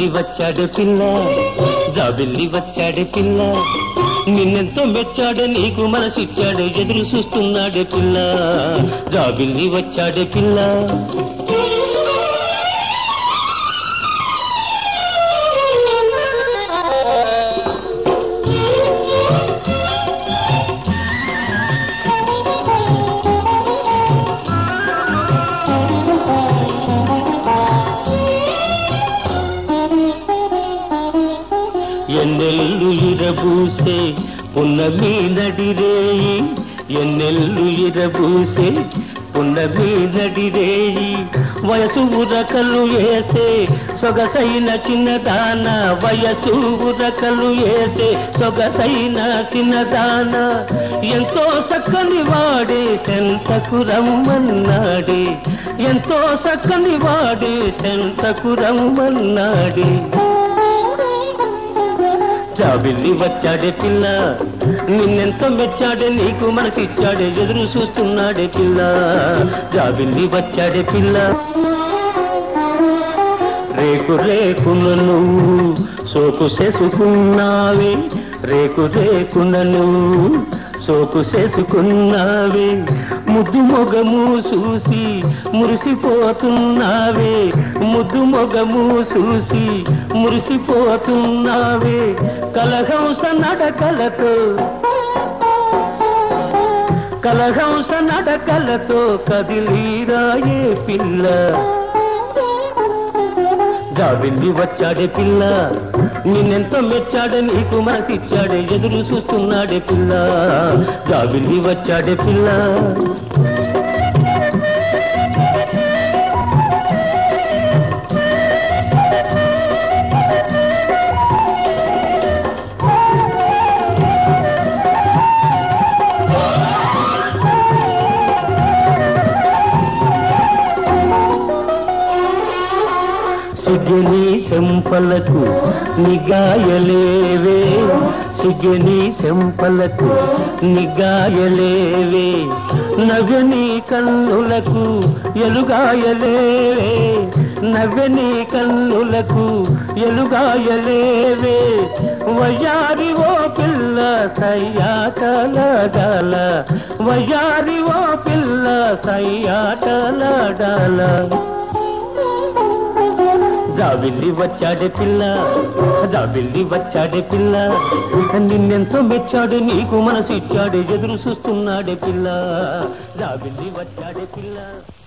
వచ్చాడు పిల్ల జాబిల్లి వచ్చాడు పిల్ల నిన్నెంతో మెచ్చాడు నీకు మనసిచ్చాడు ఎదురు చూస్తున్నాడు పిల్ల జాబిల్లి వచ్చాడు పిల్ల ఎన్నెల్లు ఇరబూసే పున్నమి నడిరేయి ఎన్నెల్లు ఇరబూసే పున్నమి నడిరేయి వయసు ఉరకలు ఏసే సొగసైన చిన్నదాన వయసు ఉరకలు ఏసే సొగసైన చిన్నదాన ఎంతో చక్కని వాడే సెంతకు రమ్మన్నాడే ఎంతో చక్కని వాడే సెంతకు రమ్మన్నాడే జాబిల్లి వచ్చాడే పిల్ల నిన్నెంతో మెచ్చాడే నీకు మనసిచ్చాడే ఎదురు చూస్తున్నాడే పిల్ల జాబిల్లి వచ్చాడే పిల్ల రేకు రేకున నువ్వు సోకు చేసుకున్నావే రేకు రేకున నువ్వు సోకు చేసుకున్నావే ముద్దు మొగము చూసి మురిసిపోతున్నావే ముద్దు మొగము చూసి మురిసిపోతున్నావే కలహంస నడకలతో కలహంస నడకలతో కదిలీరాయే పిల్ల జాబిల్లి వచ్చాడే పిల్ల నిన్నెంతో మెచ్చాడే నీకు మనసిచ్చాడే ఎదురు చూస్తున్నాడే పిల్ల జాబిల్లి వచ్చాడే పిల్ల సిగ్గని చెంపలకు నిగాయలేవే సిగ్గని చెంపలకు నిగాయలేవే నవ్వని కన్నులకు ఎలుగాయలేవే నవ్వని కన్నులకు ఎలుగాయలేవే వయ్యారి ఓ పిల్ల సయ్యాటలడాల వయ్యారి ఓ పిల్ల సయ్యాటలడాల జాబిల్లి వచ్చాడే పిల్ల జాబిల్లి వచ్చాడే పిల్ల నిన్నెంతో మెచ్చాడు నీకు మనసు ఇచ్చాడు ఎదురు చూస్తున్నాడే పిల్ల జాబిల్లి వచ్చాడే పిల్ల